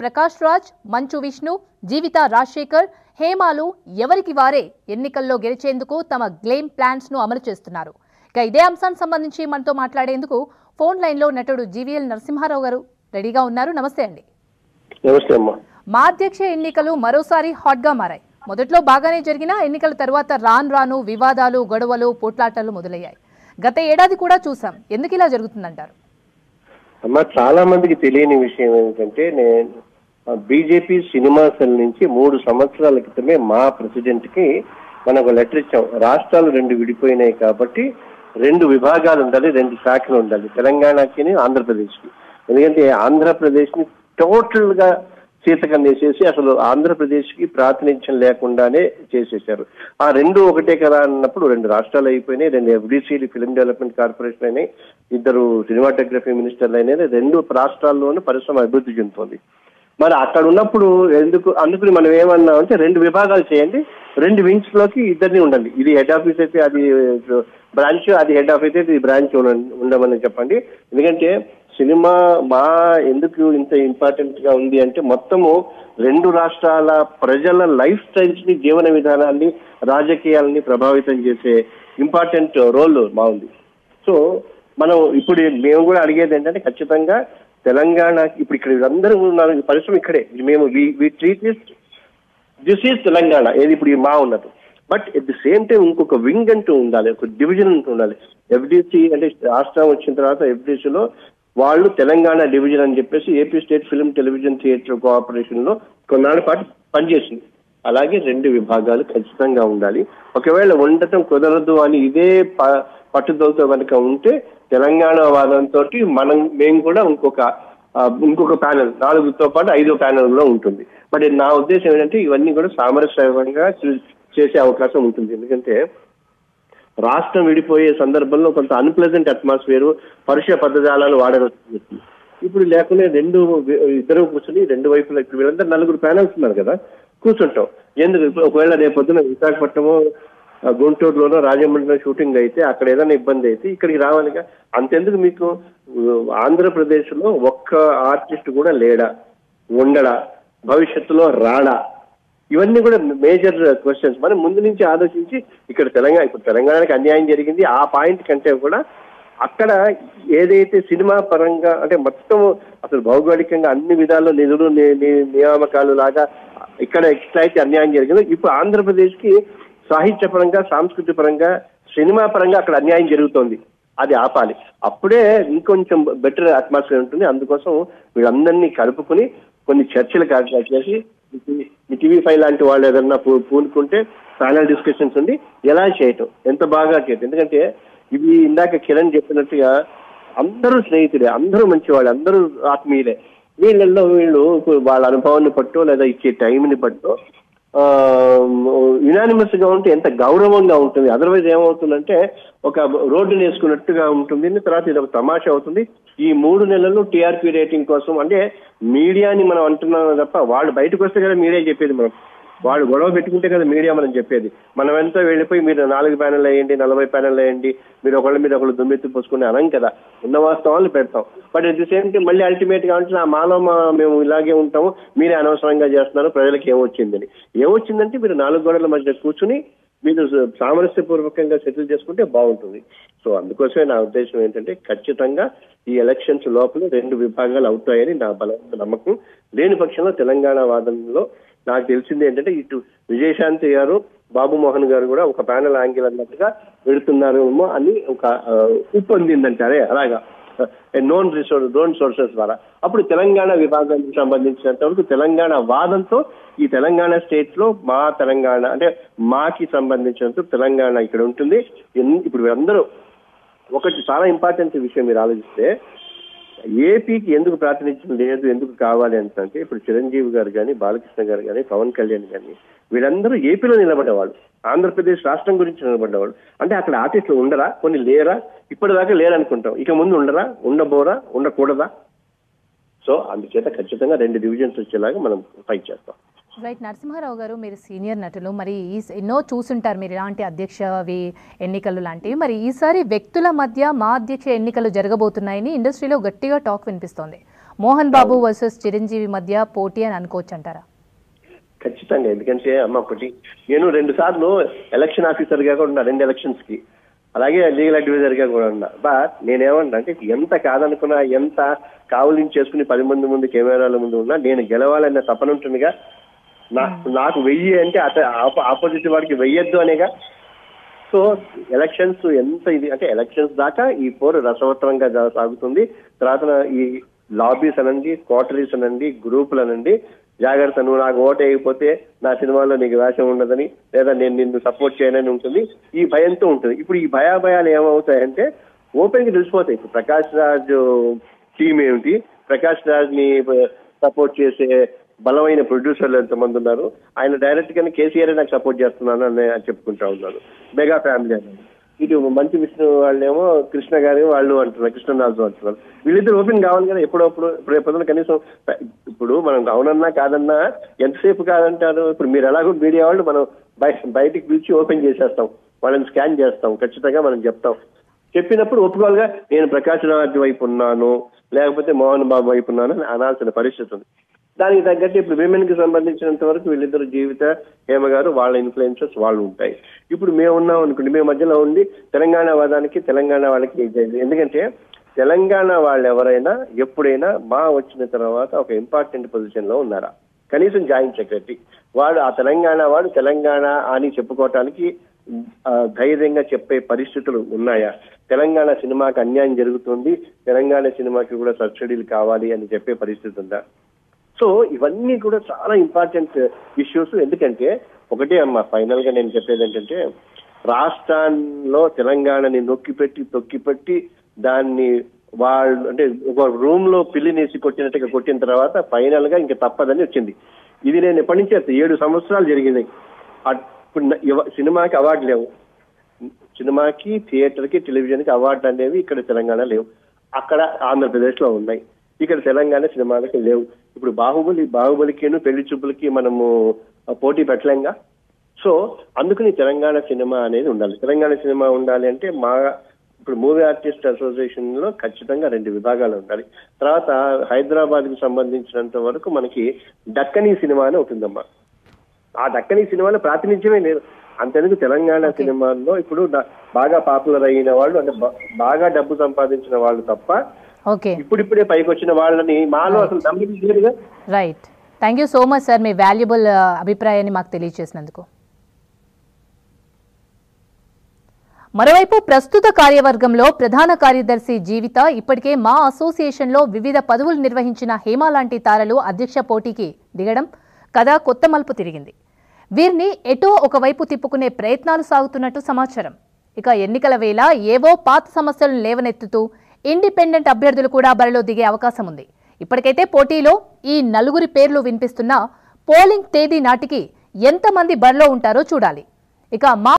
ప్రకాష్ రాజ్ మంచు విష్ణు జీవిత రాజశేఖర్ హేమాలు ఎవరికి వారే ఎన్నికల్లో గెలిచేందుకు తమ గ్లేమ్ ప్లాన్స్ ను అమలు చేస్తున్నారు ఇక ఇదే అంశానికి సంబంధించి మనతో మాట్లాడేందుకు ఫోన్ లైన్లో నటుడు జీవీఎల్ నరసింహారావు గారు రెడీగా ఉన్నారు నమస్తే అండి నమస్తే అమ్మా మా అధ్యక్ష ఎన్నికలు మరోసారి హాట్గా మారాయి మొదట్లో బాగానే జరిగిన ఎన్నికల తర్వాత రాను రాను వివాదాలు గొడవలు పోట్లాటలు మొదలయ్యాయి గత ఏడాది కూడా చూసాం ఎందుకు ఇలా జరుగుతుందంటారు అమ్మా చాలా మందికి తెలియని విషయం ఏంటంటే నేను బీజేపీ సినిమా సెల్ నుంచి మూడు సంవత్సరాల క్రితమే మా ప్రెసిడెంట్ కి మనం ఒక లెటర్ ఇచ్చాం రాష్ట్రాలు రెండు విడిపోయినాయి కాబట్టి రెండు విభాగాలు ఉండాలి రెండు శాఖలు ఉండాలి తెలంగాణకి ఆంధ్రప్రదేశ్ కి ఎందుకంటే ఆంధ్రప్రదేశ్ ని టోటల్ గా సీతకం వేసేసి అసలు ఆంధ్రప్రదేశ్ కి ప్రాతినిధ్యం లేకుండానే చేసేశారు ఆ రెండు ఒకటే కదా అన్నప్పుడు రెండు రాష్ట్రాలు అయిపోయినాయి రెండు ఎఫ్డిసిలు ఫిల్మ్ డెవలప్మెంట్ కార్పొరేషన్ అయినాయి ఇద్దరు సినిమాటోగ్రఫీ మినిస్టర్లు అయినాయి రెండు రాష్ట్రాల్లోనూ పరిశ్రమ అభివృద్ధి చెందుతోంది మరి అక్కడ ఉన్నప్పుడు ఎందుకు అందుకని మనం ఏమన్నాం అంటే రెండు విభాగాలు చేయండి రెండు వింగ్స్ లోకి ఇద్దరిని ఉండండి ఇది హెడ్ ఆఫీస్ అయితే అది బ్రాంచ్ అది హెడ్ ఆఫీస్ అయితే ఇది బ్రాంచ్ ఉండమని చెప్పండి ఎందుకంటే సినిమా మా ఎందుకు ఇంత ఇంపార్టెంట్ గా ఉంది అంటే మొత్తము రెండు రాష్ట్రాల ప్రజల లైఫ్ స్టైల్స్ ని జీవన విధానాన్ని రాజకీయాలని ప్రభావితం చేసే ఇంపార్టెంట్ రోల్ మా ఉంది సో మనం ఇప్పుడు మేము కూడా అడిగేది ఏంటంటే ఖచ్చితంగా తెలంగాణ ఇప్పుడు ఇక్కడ అందరూ ఉన్నారు ఈ పరిశ్రమ ఇక్కడే మేము we treat this is Telangana ఏది ఇప్పుడు ఈ మా ఉన్నది but at the same time ఇంకొక వింగ్ అంటూ ఉండాలి ఒక డివిజన్ అంటూ ఉండాలి ఎఫ్డిసి అంటే రాష్ట్రం వచ్చిన తర్వాత FDC లో వాళ్ళు తెలంగాణ డివిజన్ అని చెప్పేసి AP state film television theatre cooperation లో కొన్నాళ్ళ పాటు పనిచేసింది అలాగే రెండు విభాగాలు ఖచ్చితంగా ఉండాలి ఒకవేళ ఉండటం కుదరదు అని ఇదే ప- పట్టుదలతో కనుక ఉంటే తెలంగాణ వాదంతో మనం మేము కూడా ఇంకొక ఆ, ఇంకొక ప్యానెల్ నాలుగుతో పాటు ఐదో ప్యానెల్ లో ఉంటుంది బట్ నా ఉద్దేశం ఏంటంటే ఇవన్నీ కూడా సామరస్యంగా చే- చేసే అవకాశం ఉంటుంది ఎందుకంటే రాష్ట్రం విడిపోయే సందర్భంలో కొంత అన్ప్లెజెంట్ అట్మాస్ఫియర్ పరుష పదజాలాలు వాడవచ్చు ఇప్పుడు లేకుండా రెండు వి- ఇద్దరు కూర్చొని రెండు వైపులా ఇప్పుడు వీళ్ళందరూ నలుగురు ప్యానల్స్ ఉన్నారు కదా కూర్చుంటాం ఎందుకు ఇప్పుడు ఒకవేళ రేపు పొద్దున విశాఖపట్నమో ఆ, గుంటూరులోనో రాజమండ్రిలో షూటింగ్ అయితే అక్కడ ఏదైనా ఇబ్బంది అయితే ఇక్కడికి రావాలిగా అంతెందుకు మీకు ఆంధ్రప్రదేశ్ లో ఒక్క ఆర్టిస్ట్ కూడా లేడా ఉండడా భవిష్యత్తులో రాడా ఇవన్నీ కూడా మేజర్ క్వశ్చన్స్ మనం ముందు నుంచి ఆలోచించి ఇక్కడ తెలంగాణ ఇప్పుడు తెలంగాణకి అన్యాయం జరిగింది ఆ పాయింట్ కంటే కూడా అక్కడ ఏదైతే సినిమా పరంగా అంటే మొత్తం అసలు భౌగోళికంగా అన్ని విధాల్లో నిధులు ని- ని- నియామకాలు లాగా ఇక్కడ ఎక్స్ట్రా అయితే అన్యాయం జరిగిందో ఇప్పుడు ఆంధ్రప్రదేశ్ కి సాహిత్య పరంగా సాంస్కృతిక పరంగా సినిమా పరంగా అక్కడ అన్యాయం జరుగుతోంది అది ఆపాలి అప్పుడే ఇంకొంచెం బెటర్ అట్మాస్ఫియర్ ఉంటుంది అందుకోసం వీళ్ళందరినీ కలుపుకొని కొన్ని చర్చలు కా- చేసి ఈ టీవీ ఫైవ్ లాంటి వాళ్ళు ఏదన్నా పూ- పూనుకుంటే ప్యానల్ డిస్కషన్స్ ఉండి ఎలా చేయటం ఎంత బాగా చేయటం ఎందుకంటే ఇవి ఇందాక కిరణ్ చెప్పినట్టుగా అందరూ స్నేహితులే అందరూ మంచివాళ్ళు అందరూ ఆత్మీయులే వీళ్ళల్లో వీళ్ళు వాళ్ళ అనుభవాన్ని పట్టో లేదా ఇచ్చే టైంని పట్టో యునానిమస్ గా ఉంటే ఎంత గౌరవంగా ఉంటుంది అదర్వైజ్ ఏమవుతుందంటే ఒక రోడ్డు వేసుకున్నట్టుగా ఉంటుంది తర్వాత ఇది ఒక తమాషా అవుతుంది ఈ మూడు నెలలు టీఆర్పీ రేటింగ్ కోసం అంటే మీడియాని మనం అంటున్నాం తప్ప వాళ్ళు బయటకు వస్తే కదా మీడియా చెప్పేది మనం వాళ్ళు గొడవ పెట్టుకుంటే కదా మీడియా మనం చెప్పేది మనం ఎంతో వెళ్ళిపోయి మీరు నాలుగు ప్యానెల్ వేయండి నలభై ప్యానెల్ వేయండి మీరు ఒకళ్ళ మీద ఒకళ్ళు దుమ్మెత్తి పోసుకుని అనం కదా ఉన్న వాస్తవాలు పెడతాం but at the same time మళ్ళీ అల్టిమేట్ గా అంటే మాలో మా- మేము ఇలాగే ఉంటాము మీరే అనవసరంగా చేస్తున్నారు ప్రజలకు ఏమొచ్చిందని ఏమొచ్చిందంటే మీరు నాలుగు గోడల మధ్య కూర్చుని మీరు సామరస్యపూర్వకంగా సెటిల్ చేసుకుంటే బాగుంటుంది సో అందుకోసమే నా ఉద్దేశం ఏంటంటే ఖచ్చితంగా ఈ ఎలక్షన్స్ లోపల రెండు విభాగాలు అవుతాయని నా బలమైన నమ్మకం లేని పక్షంలో తెలంగాణ వాదనలో నాకు తెలిసింది ఏంటంటే ఇటు విజయశాంతి గారు బాబు మోహన్ గారు కూడా ఒక ప్యానల్ యాంగిల్ అన్నట్టుగా పెడుతున్నారేమో అని ఒక ఆ, ఉప్పొందిందంటారే అలాగా నోన్ రిసోర్స్ నోన్ సోర్సెస్ ద్వారా అప్పుడు తెలంగాణ విభాగానికి సంబంధించినంత వరకు తెలంగాణ వాదంతో ఈ తెలంగాణ స్టేట్ లో మా తెలంగాణ అంటే మాకి సంబంధించినంత తెలంగాణ ఇక్కడ ఉంటుంది ఎన్- ఇప్పుడు అందరూ ఒకటి చాలా ఇంపార్టెంట్ విషయం మీరు ఆలోచిస్తే ఏపీకి ఎందుకు ప్రాతినిధ్యం లేదు ఎందుకు కావాలి అంటే ఇప్పుడు చిరంజీవి గారు కానీ బాలకృష్ణ గారు కానీ పవన్ కళ్యాణ్ కానీ వీళ్ళందరూ ఏపీలో నిలబడ్డవాళ్ళు ఆంధ్రప్రదేశ్ రాష్ట్రం గురించి నిలబడ్డవాళ్ళు అంటే అక్కడ ఆర్టిస్టులు ఉండరా కొన్ని లేరా ఇప్పటిదాకా లేరనుకుంటాం ఇక ముందు ఉండరా ఉండబోరా ఉండకూడదా సో అందుచేత ఖచ్చితంగా రెండు డివిజన్స్ వచ్చేలాగా మనం ఫైట్ చేస్తాం రైట్ నరసింహారావు గారు మీరు సీనియర్ నటులు మరి ఈ ఎన్నో చూసుంటారు మీరు ఇలాంటి అధ్యక్షవి ఎన్నికలు లాంటివి మరి ఈసారి వ్యక్తుల మధ్య మా అధ్యక్ష ఎన్నికలు జరగబోతున్నాయని ఇండస్ట్రీలో గట్టిగా టాక్ వినిపిస్తోంది మోహన్ బాబు వర్సెస్ చిరంజీవి మధ్య పోటీ అని అనుకోవచ్చు అంటారా ఖచ్చితంగా ఎందుకంటే అమ్మ ఒకటి నేను రెండు సార్లు ఎలక్షన్ ఆఫీసర్ గా కూడా ఉన్నా రెండు ఎలక్షన్స్ కి అలాగే లీగల్ అడ్వైజర్ గా కూడా ఉన్నా బట్ నేనేమన్నా అంటే ఎంత కాదనుకున్నా ఎంత కావులించి చేసుకుని పది మంది ముందు కెమెరాల ముందు ఉన్నా నేను గెలవాలన్న తపన ఉంటుందిగా నా నాకు వెయ్యి అంటే అత ఆపోజిట్ వాడికి వెయ్యొద్దు అనేగా సో ఎలక్షన్స్ ఎంత ఇది అంటే ఎలక్షన్స్ దాకా ఈ పోరు రసవత్తరంగా జా- సాగుతుంది తర్వాత ఈ లాబీస్ అనండి కోటరీస్ అనండి గ్రూపులు అనండి జాగ్రత్త నువ్వు నాకు ఓటు వేయకపోతే నా సినిమాలో నీకు వేషం ఉండదని లేదా నేను నిన్ను సపోర్ట్ చేయనని ఉంటుంది ఈ భయంతో ఉంటుంది ఇప్పుడు ఈ భయాభయాలు ఏమవుతాయంటే ఓపెన్ గా తెలిసిపోతాయి ఇప్పుడు ప్రకాష్ రాజ్ టీం ఏమిటి ప్రకాష్ రాజ్ ని సపోర్ట్ చేసే బలమైన ప్రొడ్యూసర్లు ఎంతమంది ఉన్నారు ఆయన డైరెక్ట్ గానే కేసీఆర్ నాకు సపోర్ట్ చేస్తున్నాను అని అని చెప్పుకుంటా ఉన్నాను మెగా ఫ్యామిలీ అని ఇటు మంచి విష్ణు వాళ్ళేమో కృష్ణ గారు వాళ్ళు అంటున్నారు కృష్ణరాజు అంటున్నారు వీళ్ళిద్దరు ఓపెన్ కావాలి కదా ఎప్పుడప్పుడు ఇప్పుడు రేపు కనీసం ఇప్పుడు మనం అవునన్నా కాదన్నా ఎంతసేపు కాదంటారు ఇప్పుడు మీరు ఎలాగో మీడియా వాళ్ళు మనం బయ- బయటికి పిలిచి ఓపెన్ చేసేస్తాం వాళ్ళని స్కాన్ చేస్తాం ఖచ్చితంగా మనం చెప్తాం చెప్పినప్పుడు ఒప్పుకోవాలిగా నేను ప్రకాశ్ రాజ్ వైపు ఉన్నాను లేకపోతే మోహన్ బాబు వైపు ఉన్నాను అని అనాల్సిన పరిస్థితి ఉంది దానికి తగ్గట్టు ఇప్పుడు విమెన్ కి సంబంధించినంత వరకు వీళ్ళిద్దరు జీవిత హేమ గారు వాళ్ళ ఇన్ఫ్లుయెన్సెస్ వాళ్ళు ఉంటాయి ఇప్పుడు మేము ఉన్నాం అనుకోండి మేము మధ్యలో ఉండి తెలంగాణ వాదానికి తెలంగాణ వాళ్ళకి ఇది- ఎందుకంటే తెలంగాణ వాళ్ళు ఎవరైనా ఎప్పుడైనా మా వచ్చిన తర్వాత ఒక ఇంపార్టెంట్ పొజిషన్ లో ఉన్నారా కనీసం జాయింట్ సెక్రటరీ వాడు ఆ తెలంగాణ వాడు తెలంగాణ అని చెప్పుకోవటానికి ఆ, ధైర్యంగా చెప్పే పరిస్థితులు ఉన్నాయా తెలంగాణ సినిమాకి అన్యాయం జరుగుతుంది తెలంగాణ సినిమాకి కూడా సబ్సిడీలు కావాలి అని చెప్పే పరిస్థితి ఉందా సో ఇవన్నీ కూడా చాలా ఇంపార్టెంట్ ఇష్యూస్ ఎందుకంటే ఒకటే అమ్మా ఫైనల్ గా నేను చెప్పేది ఏంటంటే రాష్ట్రాల్లో తెలంగాణని నొక్కిపెట్టి తొక్కిపెట్టి దాన్ని వాళ్ళు అంటే ఒక రూమ్ లో పిల్లినేసి కొట్టినట్టుగా కొట్టిన తర్వాత ఫైనల్ గా ఇంకా తప్పదని వచ్చింది ఇది నేను ఎప్పటి నుంచి చేస్తా ఏడు సంవత్సరాలు జరిగినాయి అట్- ఇప్పుడు న- ఇవ- సినిమాకి అవార్డు లేవు సినిమాకి థియేటర్ కి టెలివిజన్ కి అవార్డు అనేవి ఇక్కడ తెలంగాణ లేవు అక్కడ ఆంధ్రప్రదేశ్ లో ఉన్నాయి ఇక్కడ తెలంగాణ సినిమాలకి లేవు ఇప్పుడు బాహుబలి బాహుబలికిను పెళ్లి చూపులకి మనము ఆ, పోటీ పెట్టలేంగా సో అందుకని తెలంగాణ సినిమా అనేది ఉండాలి తెలంగాణ సినిమా ఉండాలి అంటే మా ఇప్పుడు మూవీ ఆర్టిస్ట్ అసోసియేషన్ లో ఖచ్చితంగా రెండు విభాగాలు ఉండాలి తర్వాత హైదరాబాద్ కి సంబంధించినంత వరకు మనకి దక్కనీ సినిమా అని ఉంటుందమ్మా ఆ దక్కనీ సినిమాలో ప్రాతినిధ్యమే లేదు అంతెందుకు తెలంగాణ సినిమాల్లో ఇప్పుడు ద- బాగా పాపులర్ అయిన వాళ్ళు అంటే బా- బాగా డబ్బు సంపాదించిన వాళ్ళు తప్ప ఓకే ఇప్పుడిప్పుడే పైకి వచ్చిన వాళ్ళని మాలో అసలు నమ్మింది లేదుగా right thank you so much sir మీ వాల్యుబుల్ అభిప్రాయాన్ని మాకు తెలియజేసినందుకు మరోవైపు ప్రస్తుత కార్యవర్గంలో ప్రధాన కార్యదర్శి జీవిత ఇప్పటికే మా అసోసియేషన్లో వివిధ పదవులు నిర్వహించిన హేమ లాంటి తారలు అధ్యక్ష పోటీకి దిగడం కథ కొత్త మలుపు తిరిగింది వీరిని ఎటో ఒకవైపు తిప్పుకునే ప్రయత్నాలు సాగుతున్నట్టు సమాచారం ఇక ఎన్నికల వేళ ఏవో పాత సమస్యలను లేవనెత్తుతూ ఇండిపెండెంట్ అభ్యర్థులు కూడా బరిలో దిగే అవకాశం ఉంది ఇప్పటికైతే పోటీలో ఈ నలుగురి పేర్లు వినిపిస్తున్నా పోలింగ్ తేదీ నాటికి ఎంతమంది బరిలో ఉంటారో చూడాలి ఇక మా